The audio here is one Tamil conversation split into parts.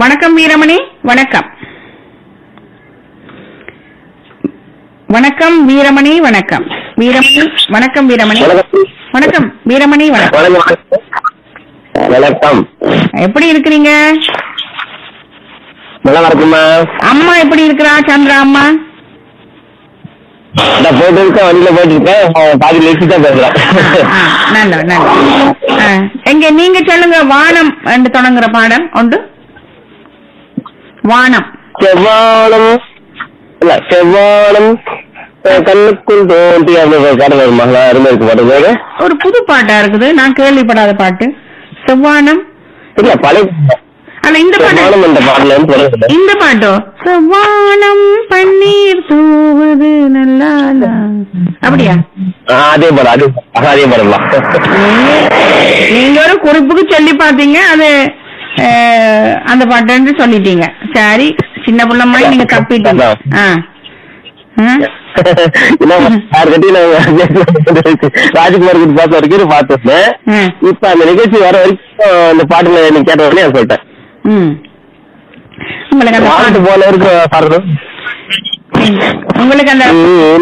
வணக்கம் வீரமணி வணக்கம் வணக்கம் வீரமணி வணக்கம் வீரமணி வணக்கம் வீரமணி வணக்கம் வீரமணி வணக்கம் வணக்கம் வணக்கம் எப்படி இருக்கிறீங்க நல்லா இருக்குமா அம்மா எப்படி இருக்கிறா சந்திரா அம்மா நான் போயிட்டு இருக்கேன் வண்டியில போயிட்டு இருக்கேன் அஹ் பாதி நிறுத்தி தான் பேசுறேன் ஆ, நல்ல நல்ல ஆ, எங்க நீங்க சொல்லுங்க வானம் என்று தொடங்குற பாடம் உண்டு வானம் செவ்வானம் இல்ல செவ்வானம் அஹ் கண்ணுக்குள் தோன்றி அந்த ஒரு பாடல் வருமா நல்லா அருமை இருக்கு பாட்டு பேரு ஒரு புது பாட்டா இருக்குது நான் கேள்விப்படாத பாட்டு செவ்வானம் இல்ல பழைய ஆனா இந்த பாட்டு செவ்வானம் என்ற பாடல இருந்து தொடங்குது இந்த பாட்டோ செவ்வானம் பன்னீர் தூவுது நல்லா அப்படியா ஆஹ் அதே பாடம் அதே ஆஹ் அதே பாடம் தான் நீங்க- நீங்க ஒரு குறிப்புக்கு சொல்லி பாத்தீங்க அது அஹ், அந்த பாட்டுன்னு சொல்லிட்டீங்க சரி சின்ன பிள்ளை மாதிரி நீங்க தப்பிட்டீங்க ஆ ஆ? யாருக்கிட்டையும் நான் ராஜ்குமார் கிட்ட பார்த்த வரைக்கும் பார்த்துருந்தேன் ஆ. இப்ப அந்த நிகழ்ச்சி வர வரைக்கும் அந்த பாட்டுல நீ கேட்ட உடனே நான் சொல்லிட்டேன் ம் உங்களுக்கு அந்த பாட்டு பாட்டு போல இருக்கு பாடுறது உங்களுக்கு அந்த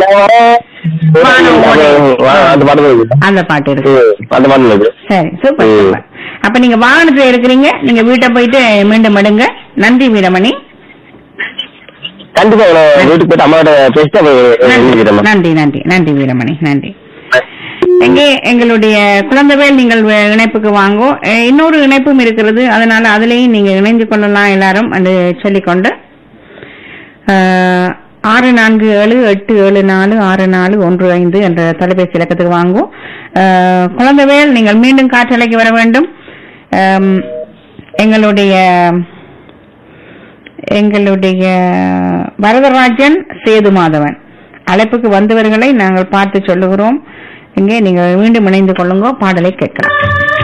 அந்த பாட்டு தான் இருக்கு. அந்த பாட்டு இருக்கு ம், அந்த பாட்டு இருக்கு சரி சூப்பர் ம். சூப்பர் அப்ப நீங்க வாகனத்துல இருக்கிறீங்க நீங்க வீட்டை போயிட்டு மீண்டும் எடுங்க நன்றி வீரமணி கண்டிப்பா நான் வீட்டுக்கு போயிட்டு அம்மாவோட பேசிட்டு அப்புறம் நன்றி எழுதிக்கிறேன் நன்றி நன்றி நன்றி வீரமணி நன்றி எங்கே எங்களுடைய குழந்தைவேல் நீங்கள் வே- இணைப்புக்கு வாங்கோ அஹ் இன்னொரு இணைப்பும் இருக்கிறது அதனால அதுலயும் நீங்க இணைந்து கொள்ளலாம் எல்லாரும் என்று சொல்லிக்கொண்டு அஹ், ஆறு நான்கு ஏழு எட்டு ஏழு நாலு ஆறு நாலு ஒன்று ஐந்து என்ற தொலைபேசி இலக்கத்துக்கு வாங்கும் அஹ், குழந்தைவேல் நீங்கள் மீண்டும் காற்றலைக்கு வர வேண்டும் அம், எங்களுடைய எங்களுடைய வரதராஜன் சேது மாதவன் அழைப்புக்கு வந்தவர்களை நாங்கள் பார்த்து சொல்லுகிறோம் இங்கே நீங்கள் மீண்டும் இணைந்து கொள்ளுங்க பாடலை கேட்கலாம்